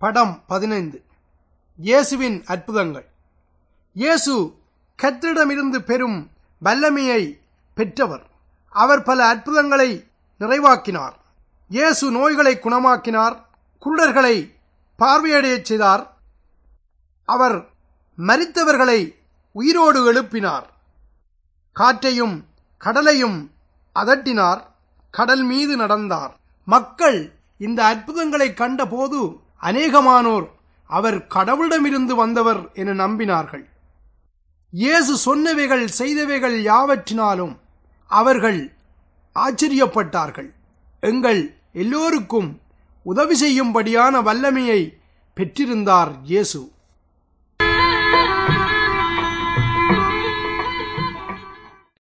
படம் பதினைந்து இயேசுவின் அற்புதங்கள் இயேசு கர்த்தரிடமிருந்து பெறும் வல்லமையை பெற்றவர் அவர் பல அற்புதங்களை நிறைவாக்கினார் இயேசு நோய்களை குணமாக்கினார் குருடர்களை பார்வையடையச் செய்தார் அவர் மரித்தவர்களை உயிரோடு எழுப்பினார் காற்றையும் கடலையும் அதட்டினார் கடல் மீது நடந்தார் மக்கள் இந்த அற்புதங்களை கண்டபோது அநேகமானோர் அவர் கடவுளிடமிருந்து வந்தவர் என நம்பினார்கள் இயேசு சொன்னவைகள் செய்தவைகள் யாவற்றினாலும் அவர்கள் ஆச்சரியப்பட்டார்கள் எங்கள் எல்லோருக்கும் உதவி செய்யும்படியான வல்லமையை பெற்றிருந்தார் இயேசு